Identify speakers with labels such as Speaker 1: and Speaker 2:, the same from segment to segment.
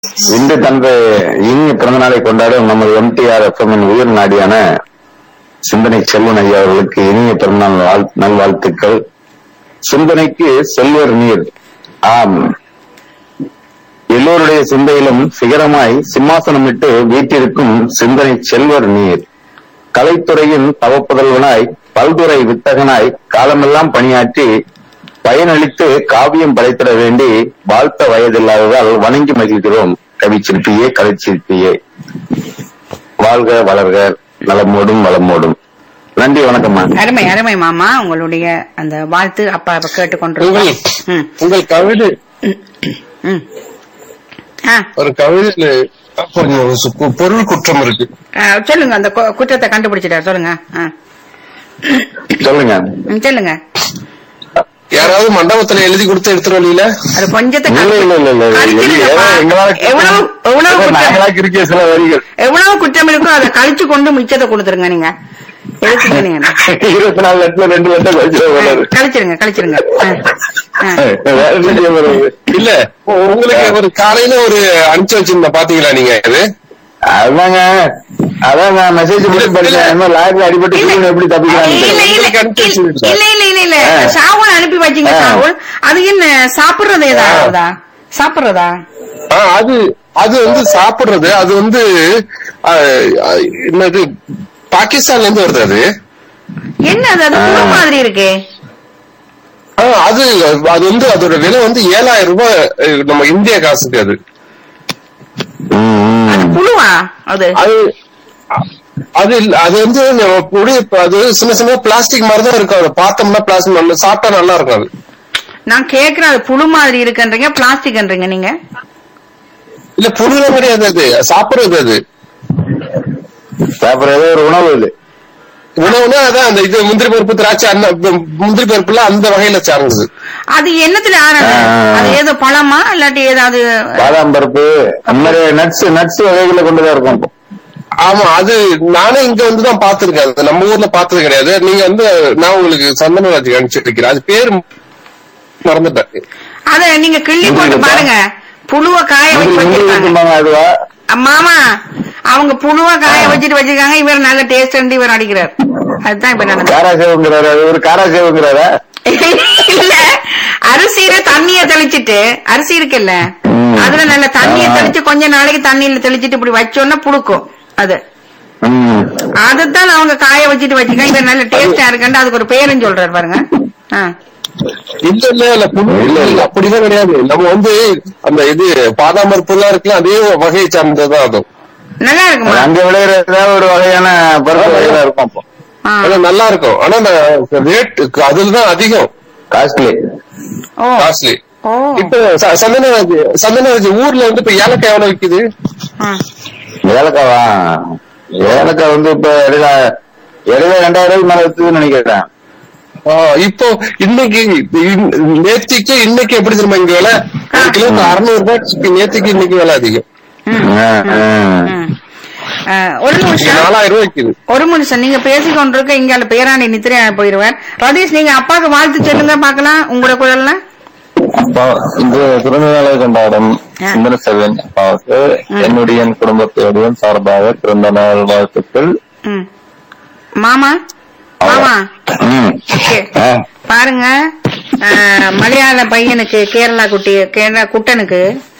Speaker 1: இன்று தனது இனிய பிறந்தநாளை கொண்டாடும் நமது எம்டிஆர் எஃப்எம்மின் உயிர் நாடியான சிந்தனை செல்வன் ஐயா அவர்களுக்கு இனிய பிறந்தநாள் வாழ் நல்வாழ்த்துக்கள் சிந்தனைக்கு செல்வர் நீர் ஆம் எல்லோருடைய சிந்தையிலும் சிகரமாய் சிம்மாசனமிட்டு வீட்டிற்கும் சிந்தனை செல்வர் நீர் கலைத்துறையின் தவப்புதல்வனாய் பல்துறை வித்தகனாய் காலமெல்லாம் பணியாற்றி பயனளித்து காவியம் படைத்திட வேண்டி வாழ்த்த வயதில்லாததால் வணங்கி மகிழ்கிறோம் கவிச்சிற்பியே கலைச்சிற்பியே வாழ்க வளர்க நலமோடும் வளமோடும் நன்றி வணக்கம்மா
Speaker 2: அருமை அருமை மாமா உங்களுடைய அந்த வாழ்த்து அப்பா இப்ப கேட்டுக்கொண்டிருக்கோம்
Speaker 3: உங்கள்
Speaker 2: ம்,
Speaker 3: உங்கள் கவிதை
Speaker 2: ம். ஆ,
Speaker 3: ஒரு கவிதையில கொஞ்சம் சு- பொருள் குற்றம் இருக்கு
Speaker 2: ஆ, சொல்லுங்க அந்த கு- குற்றத்தை கண்டுபிடிச்சிட்டார் சொல்லுங்க ஆ.
Speaker 1: சொல்லுங்க
Speaker 2: ம், சொல்லுங்க
Speaker 3: யாராவது மண்டபத்துல எழுதி கொடுத்து எடுத்துற வழியில
Speaker 2: அது கொஞ்சத்தை
Speaker 1: இல்ல இல்ல இல்ல இல்ல
Speaker 2: கழிச்சிடுங்கப்பா.
Speaker 1: எங்களால
Speaker 2: எவ்வளவு எவ்வளவு குற்றம்
Speaker 1: நாங்களா கிறுக்கிய சில வரிகள்
Speaker 2: எவ்வளவு குற்றம் இருக்கோ அதை கழிச்சு கொண்டு மிச்சத்தை கொடுத்துருங்க நீங்க எதுக்கு நீங்க
Speaker 1: இருபத்தி நாலு லட்சம் ரெண்டு லட்சம் கழிச்சு போறாரு
Speaker 2: கழிச்சிருங்க கழிச்சிருங்க ஆ, ஆ.
Speaker 1: வேற என்ன செய்ய போறது?
Speaker 3: இல்ல உங்களுக்கு ஒரு காலையில ஒரு அனுப்பிச்சு வச்சிருந்த பாத்தீங்களா நீங்க இது
Speaker 1: அதாங்க அதான் நான் மெசேஜ் பண்ணி படிச்சேன் என்ன லாரில அடிபட்டு
Speaker 2: இல்ல.
Speaker 1: கீழே எப்படி
Speaker 2: இல்ல
Speaker 1: தப்பிக்கிறாங்க
Speaker 2: இல்ல
Speaker 3: உங்களுக்கு அனுப்பி வச்சிருக்கா?
Speaker 2: இல்ல இல்ல இல்ல இல்ல
Speaker 1: ஆ.
Speaker 2: சாவுல் அனுப்பி வச்சீங்க
Speaker 1: ஆ.
Speaker 2: சாவுல் அது என்ன சாப்பிடுறது ஏதாவதா சாப்பிடுறதா
Speaker 3: ஆ, அது அது வந்து சாப்பிடுறது அது வந்து ஆ, ஆ, என்னது பாகிஸ்தான்ல இருந்து வருது அது
Speaker 2: என்ன அது அது புழு மாதிரி இருக்கே
Speaker 3: ஆ, அது அது வந்து அதோட விலை வந்து ஏழாயிரம் ரூபாய் அஹ், நம்ம இந்திய காசுக்கு அது
Speaker 1: ம்,
Speaker 2: அது
Speaker 1: ம்.
Speaker 2: புழுவா அது
Speaker 3: அது அது இல்ல அது வந்து நம்ம பொடி அது சின்ன சின்ன பிளாஸ்டிக் மாதிரி தான் இருக்கும் அதை பார்த்தோம்னா பிளாஸ்டிக் நல்லா சாப்பிட்டா நல்லா இருக்கும் அது
Speaker 2: நான் கேக்குறேன் அது புழு மாதிரி இருக்குன்றீங்க பிளாஸ்டிக்ன்றீங்க நீங்க
Speaker 3: இல்ல புழுலாம் கிடையாது அது சாப்பிடுறது அது
Speaker 1: அப்புறம் ஏதோ ஒரு உணவு இது
Speaker 3: உணவுனா அதான் அந்த இது முந்திரி பருப்பு திராட்சை அந்த முந்திரி பருப்புல அந்த வகையில சார்ந்தது
Speaker 2: அது என்னத்துல ஆனது
Speaker 1: ஆ.
Speaker 2: அது ஏதோ பழமா இல்லாட்டி ஏதாவது
Speaker 1: பாதாம் பருப்பு அந்த மாதிரி நட்ஸ் நட்ஸ் வகைகளை கொண்டுதான் இருக்கும் இப்போ.
Speaker 3: ஆமா அது நானே இங்க வந்து தான் பாத்துருக்கேன் அது நம்ம ஊர்ல பார்த்தது கிடையாது நீங்க வந்து நான் உங்களுக்கு சந்தனராஜ் அனுப்பிச்சு வைக்கிறேன் அது பேர் மறந்துட்டேன்
Speaker 2: அத நீங்க கிள்ளி போட்டு
Speaker 1: முந்திரி
Speaker 2: பாருங்க புழுவ காய வச்சு
Speaker 1: முந்திரி முந்திரி
Speaker 2: வச்சிருக்காங்க
Speaker 1: இருக்கும்பாங்க அதுவா
Speaker 2: மாமா அவங்க புழுவ காய வச்சுட்டு வச்சிருக்காங்க இவர் நல்ல டேஸ்ட் இவர் அடிக்கிறார் அதுதான் இப்ப நடந்தது
Speaker 1: காராசேவுங்கிறாரு அது ஒரு காராசேவுங்கிறாரா
Speaker 2: இல்ல அரிசியில தண்ணிய தெளிச்சிட்டு அரிசி இருக்குல்ல
Speaker 1: ம்.
Speaker 2: அதுல நல்ல தண்ணிய
Speaker 1: ஆ.
Speaker 2: தெளிச்சு கொஞ்ச நாளைக்கு தண்ணியில தெளிச்சிட்டு இப்படி வச்சோன்னா புழுக்கும் அது
Speaker 1: ம்.
Speaker 2: அதுதான் அவங்க காய வச்சுட்டு வச்சிருக்காங்க இவர் நல்ல டேஸ்டா இருக்குன்னு அதுக்கு ஒரு பேரும் சொல்றாரு பாருங்க ஆ.
Speaker 3: இல்ல இல்ல இல்ல புழு இல்ல இல்ல அப்படிதான் கிடையாது நம்ம வந்து அந்த இது பாதாம் பருப்பு எல்லாம் இருக்குல்ல அதே வகையை சார்ந்ததுதான் அது
Speaker 2: நல்லா இருக்குமா
Speaker 1: அங்க விளையிற ஏதாவது ஒரு வகையான பருப்பு வகையில இருக்கும் அப்போ
Speaker 2: ஆ.
Speaker 3: ஆனா நல்லா இருக்கும் ஆனா ரேட் அதுலதான் அதிகம்
Speaker 1: காஸ்ட்லி
Speaker 2: ஓ
Speaker 3: காஸ்ட்லி
Speaker 2: ஓ
Speaker 3: இப்ப ச- சந்தனராஜ் சந்தனராஜ் ஊர்ல வந்து இப்ப ஏலக்காய் எவ்வளவு விக்குது
Speaker 2: ஆ.
Speaker 1: ஏலக்காவா ஏலக்காய் வந்து இப்ப இடையில இடையில ரெண்டாயிரம் ரூபாய்க்கு மேல வித்துதுன்னு நினைக்கிறேன்
Speaker 3: ஆ, இப்போ இன்னைக்கு இன்- நேத்திக்கு இன்னைக்கு எப்படி தெரியுமா இங்க விலை ஒரு கிலோ அறுநூறு ரூபாய் நேத்திக்கு இன்னைக்கு விலை அதிகம்
Speaker 2: ம்.
Speaker 1: ஆ, ஆ.
Speaker 2: ம். ஆ, ஒரு
Speaker 3: இங்க
Speaker 2: நிமிஷம்
Speaker 3: நாலாயிரம் ரூபாய் விக்குது
Speaker 2: ஒரு நிமிஷம் நீங்க பேசிக் கொண்டிருக்க இங்க பேராண்டி நித்திரையா போயிருவார் ரதீஷ் நீங்க அப்பாவுக்கு வாழ்த்து சொல்லுங்க பாக்கலாம் உங்களோட குரல்ல
Speaker 1: அப்பா இன்று பிறந்த நாளை கொண்டாடும்
Speaker 2: ஆ.
Speaker 1: சுந்தர செல்வன் அப்பாவுக்கு என்னுடைய என் குடும்பத்தோடையும் சார்பாக பிறந்த நாள் வாழ்த்துக்கள்
Speaker 2: ம். மாமா மாமா
Speaker 1: ம்.
Speaker 2: ஓகே.
Speaker 1: ஆ.
Speaker 2: பாருங்க ஆ, மலையாள பையனுக்கு கேரளா குட்டி கேரளா குட்டனுக்கு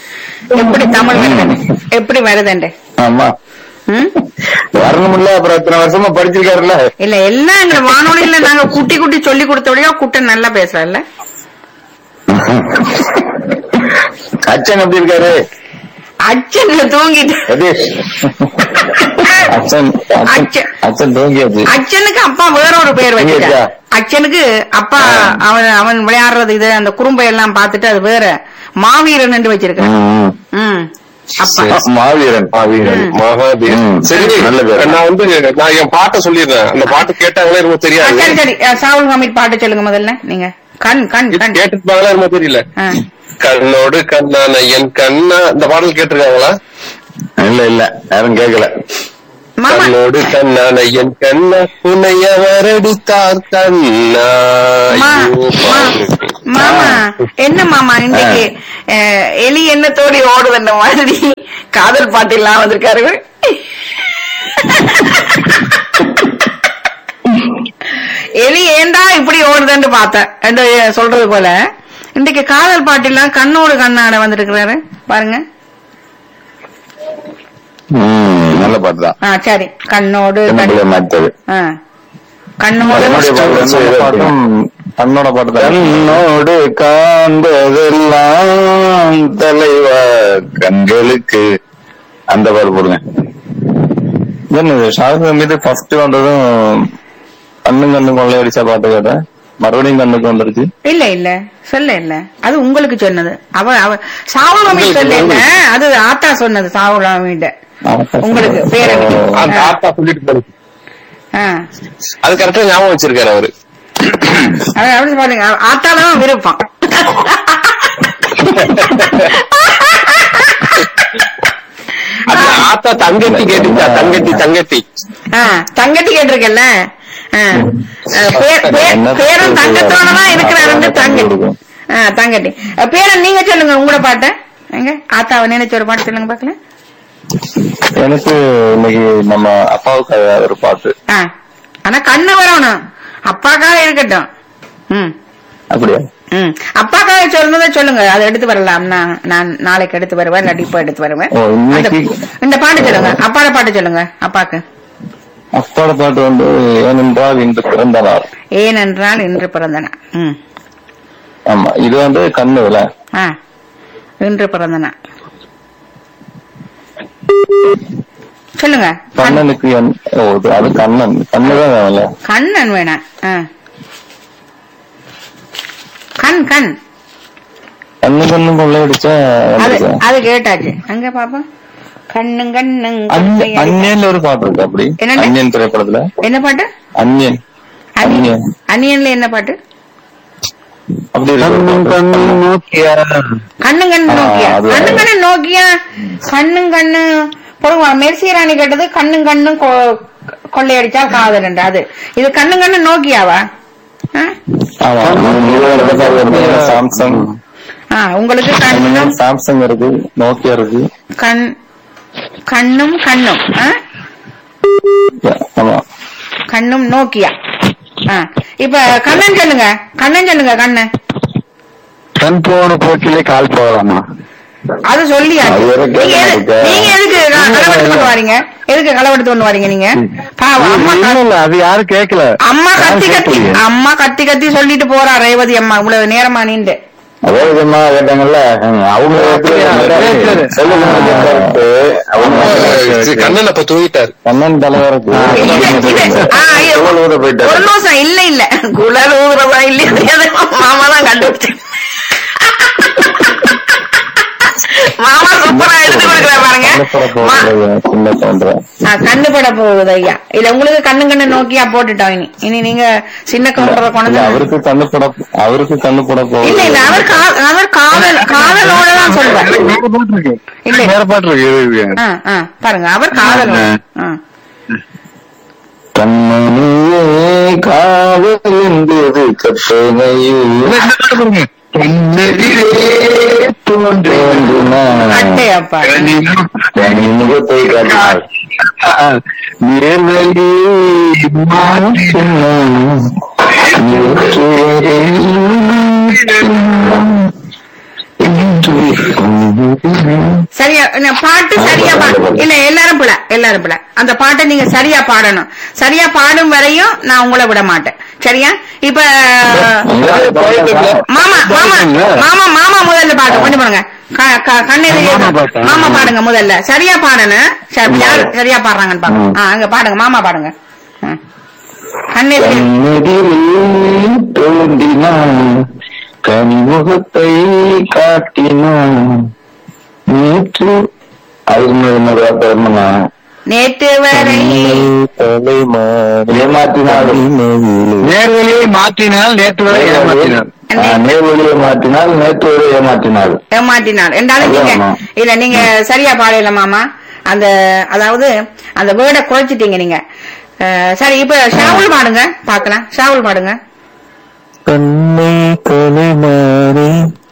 Speaker 2: எப்படி தமிழ் வருது எப்படி வருதுண்டு
Speaker 1: ஆமா
Speaker 2: ம்?
Speaker 1: வரணும்ல அப்புறம் இத்தனை வருஷமா படிச்சிருக்காருல்ல
Speaker 2: இல்ல எல்லாம் எங்க வானொலியில நாங்க குட்டி குட்டி சொல்லி கொடுத்தோடய குட்டன் நல்லா பேசுறாருல்ல
Speaker 1: அச்சன் எப்படி இருக்காரு
Speaker 2: அச்சன்ல தூங்கிட்டு
Speaker 1: சதீஷ் அச்சன்
Speaker 2: அச்சன்.
Speaker 1: அச்சன் தூங்கியாச்சு
Speaker 2: அச்சனுக்கு அப்பா வேற ஒரு பேர் வச்சுட்டார்
Speaker 1: எங்கேயா?
Speaker 2: அச்சனுக்கு அப்பா அவன் அவன் விளையாடுறது இது அந்த குறும்பை எல்லாம் பார்த்துட்டு அது வேற மாவீரன் என்று வச்சிருக்கான்
Speaker 1: ம்,
Speaker 2: ம் அப்பா
Speaker 3: சரி.
Speaker 1: மாவீரன் மாவீரன்
Speaker 3: மகாதேவ்
Speaker 1: ம்.
Speaker 3: சரி
Speaker 1: நல்ல பேர்.
Speaker 3: நான் வந்து நான் என் பாட்டை சொல்லிடுறேன் அந்த பாட்டு கேட்டாங்களே ரொம்ப
Speaker 2: ஆ,
Speaker 3: தெரியாது
Speaker 2: சரி சரி ஆ, சாவுல் ஹமீத் பாட்டு சொல்லுங்க முதல்ல நீங்க கண் கண்
Speaker 3: இது
Speaker 2: கண்
Speaker 3: கேட்டுருப்பாங்களா ரொம்ப தெரியல
Speaker 2: ஆ.
Speaker 3: கண்ணோடு கண்ணான என் கண்ணா இந்த பாடல் கேட்டிருக்காங்களா
Speaker 1: இல்ல இல்ல யாரும் கேட்கல
Speaker 2: மாமா
Speaker 3: கண்ணோடு கண்ணான என் கண்ணா உன்னைய வரடித்தார் கண்ணா
Speaker 2: மா,
Speaker 3: ஐயோ,
Speaker 2: மா,
Speaker 3: பாவம்.
Speaker 2: மாமா என்ன மாமா இன்னைக்கு அஹ், எலி எண்ணத்தோடி ஓடுதுன்ற மாதிரி காதல் பாட்டு எல்லாம் வந்திருக்காரு எலி ஏண்டா இப்படி ஓடுதுன்னு பார்த்தேன் என்று சொல்றது போல இன்னைக்கு காதல் பாட்டெல்லாம் கண்ணோடு கண்ணாட வந்திருக்கிறாரு பாருங்க
Speaker 1: ம், நல்ல பாட்டு தான்
Speaker 2: ஆ சரி கண்ணோடு கண்
Speaker 1: என்னுடைய மாத்தது
Speaker 2: ஆ. கண்ணோடு
Speaker 1: என்னுடைய பாட்டு வந்து
Speaker 4: சொன்ன பாட்டும் தன்னோட பாட்டு தான்
Speaker 1: கண்ணோடு காண்பதெல்லாம் தலைவா கண்களுக்கு அந்த பாட்டு போடுங்க
Speaker 4: என்ன ஷாருக் மீது ஃபர்ஸ்ட் வந்ததும் கண்ணு கண்ணு கொள்ளையடிச்ச பாட்டு கேட்டேன் மறுபடியும் கண்ணுக்கு வந்துருச்சு
Speaker 2: இல்ல இல்ல சொல்ல இல்ல அது உங்களுக்கு சொன்னது அவ அவ சாவுலாமி சொல்ல இல்ல அது ஆத்தா சொன்னது சாவுலாமிட்ட உங்களுக்கு பேரனுக்கு
Speaker 3: அந்த ஆத்தா சொல்லிட்டு போறது
Speaker 2: ஆ.
Speaker 3: அது கரெக்டா ஞாபகம் வச்சிருக்காரு அவரு
Speaker 2: அது அப்படி பாருங்க ஆத்தாலாம் விருப்பம்
Speaker 3: அது ஆத்தா தங்கட்டி கேட்டுச்சா தங்கட்டி தங்கட்டி
Speaker 2: ஆ, தங்கட்டி கேட்டிருக்கல ஆ. ஆ, பேர்- பேர்- பேரன் தங்கத்தோடதான் இருக்கிறாரு தங்கட்டி ஆ, தங்கட்டி ஆ, பேரன் நீங்க சொல்லுங்க உங்களோட பாட்ட எங்க ஆத்தாவை நினைச்ச ஒரு பாட்டு சொல்லுங்க பாக்கல
Speaker 4: எனக்கு இன்னைக்கு நம்ம அப்பாவுக்கு ஒரு பாட்டு
Speaker 2: ஆ. ஆனா கண்ணு வரணும் அப்பாக்காக இருக்கட்டும் ம்
Speaker 4: அப்படியா
Speaker 2: ம் அப்பாக்காக சொல்லுங்க சொல்லுங்க அதை எடுத்து வரலாம் நான் நான் நாளைக்கு எடுத்து வருவேன் இல்லாட்டி இப்ப எடுத்து வருவேன்
Speaker 4: ஓ, இன்னைக்கு-
Speaker 2: அந்த- இந்த பாட்டு சொல்லுங்க அப்பாட பாட்டு சொல்லுங்க அப்பாக்கு
Speaker 4: அப்பாவோட பாட்டு வந்து ஏனென்றால் இன்று பிறந்த நாள்
Speaker 2: ஏனென்றால் இன்று பிறந்த நாள் ம்
Speaker 4: ஆமா இது வந்து கண்ணுல
Speaker 2: ஆ இன்று பிறந்த நாள் சொல்லுங்க கண்-
Speaker 4: கண்ணனுக்கு என்- ஓ, இது- அது கண்ணன் கண்ணுதான் வேணும்ல
Speaker 2: கண்ணன் வேணாம் ஆ. கண் கண்
Speaker 4: கண்ணு கண்ணு கொள்ளையடிச்சா
Speaker 2: அது
Speaker 4: வந்துருச்சா?
Speaker 2: அது கேட்டாச்சு அங்க பாப்போம் கண்ணும் கண்ணும்
Speaker 4: அந்நிய-
Speaker 2: கொள்ளையடி-
Speaker 4: அந்நியன்ல ஒரு பாட்டு இருக்கு அப்படி
Speaker 2: என்னங்க?
Speaker 4: அந்நியன் திரைப்படத்துல
Speaker 2: என்ன பாட்டு
Speaker 4: அந்நியன்
Speaker 2: அந்நியன்
Speaker 4: அந்நியன்.
Speaker 2: அந்நியன்ல என்ன பாட்டு
Speaker 4: அப்படி இருக்கு ஒரு பாட்டு.
Speaker 1: நோக்கியா
Speaker 2: கண்ணும் கண்ணு
Speaker 4: ஆ,
Speaker 2: நோக்கியா
Speaker 4: அது-
Speaker 2: கண்ணும் கண்ணு நோக்கியா கண்ணும் கண்ணு பொறுங்க மெர்சி ராணி கேட்டது கண்ணும் கண்ணும் கொ- கொள்ளையடிச்சா காதல் அது இது கண்ணும் கண்ணு நோக்கியாவா ஆ?
Speaker 4: ஆமா சாம்சங்
Speaker 2: ஆ, உங்களுக்கு கண்ணும்
Speaker 4: சாம்சங் இருக்கு நோக்கியா இருக்கு
Speaker 2: கண் கண்ணும் கண்ணும் ஆ?
Speaker 4: ஆமா
Speaker 2: கண்ணும் நோக்கியா ஆ. இப்ப கண்ணன் சொல்லுங்க கண்ணன் சொல்லுங்க கண்ணன்
Speaker 1: கண் போன போக்கிலே கால் போகலாமா
Speaker 2: அது சொல்லியா
Speaker 1: அது வரைக்கும்
Speaker 2: நீங்க எது-
Speaker 1: எனக்கு-
Speaker 2: நீங்க எதுக்கு க- களவெடுத்து கொண்டு வரீங்க எதுக்கு களவெடுத்து கொண்டு வரீங்க நீங்க பாவம், அம்மா
Speaker 1: இல்ல
Speaker 2: க-
Speaker 1: இல்ல அது யாரும் கேட்கல
Speaker 2: அம்மா
Speaker 1: யாரும்
Speaker 2: கத்தி கத்தி
Speaker 1: கேட்கலையே.
Speaker 2: அம்மா கத்தி கத்தி சொல்லிட்டு போறா ரேவதி அம்மா இவ்வளவு நேரமா நின்று
Speaker 1: அதே விதமா கேட்டாங்கல்ல அவங்க
Speaker 3: அப்படியா? சரி, சரி.
Speaker 1: செல்லுங்க கருத்து அவங்க
Speaker 3: இது கண்ணன் அப்ப தூங்கிட்டாரு
Speaker 4: கண்ணன் தலைவருக்கு
Speaker 2: இது- இது- ஆ, இது-
Speaker 1: குழல் ஊத போயிட்டாரு.
Speaker 2: ஒரு நிமிஷம் இல்ல இல்ல குழல் ஊதுறதா இல்லையா தெரியாது. மாமா தான் கண்டுபிடிச்சு மாமா சூப்பரா எடுத்து கொடுக்குற பாருங்க மா-
Speaker 4: சின்ன தோன்றேன்
Speaker 2: ஆ, கண்ணு பட போகுது ஐயா இல்ல உங்களுக்கு கண்ணு கண்ணு நோக்கியா போட்டுட்டோம் இனி இனி நீங்க சின்ன கவுண்டரை
Speaker 4: இல்ல
Speaker 2: கொண்டு
Speaker 4: அவருக்கு கண்ணு பட அவருக்கு கண்ணு பட போகுது
Speaker 2: இல்ல இல்ல அவர் கா- அவர் காதல் காதலோட தான் சொல்றாரு இல்ல
Speaker 1: வேற பாட்டு இருக்கு இது இருக்கு.
Speaker 2: ஆ, ஆ, பாருங்க அவர் காதல் ஆ.
Speaker 1: கண்மணியே காவல் என்பது கற்பனையே தோன்றினா
Speaker 2: அட்டை அப்பா
Speaker 1: தனி முகத்தை காட்டினாள் நேர்வழி மாற்றினாள். நேற்றுவரை
Speaker 2: சரியா என்ன, பாட்டு சரியா பா இல்ல எல்லாரும் பிள்ளை எல்லாரும் பிள்ளை அந்த பாட்டை நீங்க சரியா பாடணும் சரியா பாடும் வரையும் நான் உங்களை விட மாட்டேன் சரியா இப்ப மாமா மாமா மாமா மாமா முதல்ல பாட்டு கொண்டு போடுங்க க- க- கண்ணை
Speaker 1: மாமா பாட்டா?
Speaker 2: மாமா பாடுங்க முதல்ல சரியா பாடணும் சரி, யார் சரியா பாடுறாங்கன்னு பாருங்க ஆ, அங்க பாடுங்க மாமா பாடுங்க ஆ. கண்ணை
Speaker 1: கண்ணெதிரே தோன்றினான் கண்முகத்தை காட்டினான் நேற்று அது இன்னொரு வார்த்தை வரணுமா
Speaker 2: நேற்று வரை
Speaker 1: ஏமாற்றினாள்
Speaker 5: நேர்வழியை மாற்றினால் நேற்று வரை ஏமாற்றினார்
Speaker 1: ஆ, நேர்வழியை மாற்றினால் நேற்று வரை ஏமாற்றினாள்
Speaker 2: ஏமாற்றினார் என்றாலும் நீங்க
Speaker 1: ஆமா.
Speaker 2: இல்ல நீங்க சரியா பாடல மாமா அந்த அதாவது அந்த வேர்டை குறைச்சிட்டீங்க நீங்க அஹ், சரி இப்ப ஷாவுல் பாடுங்க பாக்கலாம் ஷாவுல் பாடுங்க
Speaker 4: கண்ணை கொலைமாறி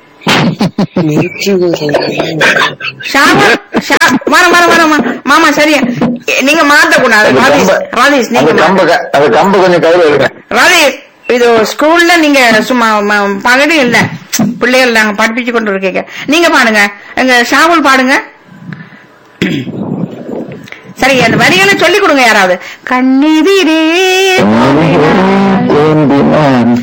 Speaker 2: ஷாபா- ஷா- வர வர வர மா- மாமா சரியா நீங்க மாத்த கூடாது
Speaker 1: அந்த
Speaker 2: ராதீஷ்
Speaker 1: கம்ப-
Speaker 2: ராதீஷ்
Speaker 1: அந்த
Speaker 2: நீங்க
Speaker 1: கம்ப க- அந்த கம்பு கொஞ்சம் கையில எடுங்க
Speaker 2: ராதீஷ் இது ஸ்கூல்ல நீங்க சும்மா ம- பகடி இல்ல பிள்ளைகள் நாங்க படிப்பிச்சு கொண்டு இருக்கீங்க நீங்க பாடுங்க எங்க ஷாவுல் பாடுங்க சரி அந்த வரிகளை சொல்லி கொடுங்க யாராவது கண்ணீதிரே
Speaker 4: தோன்றினான்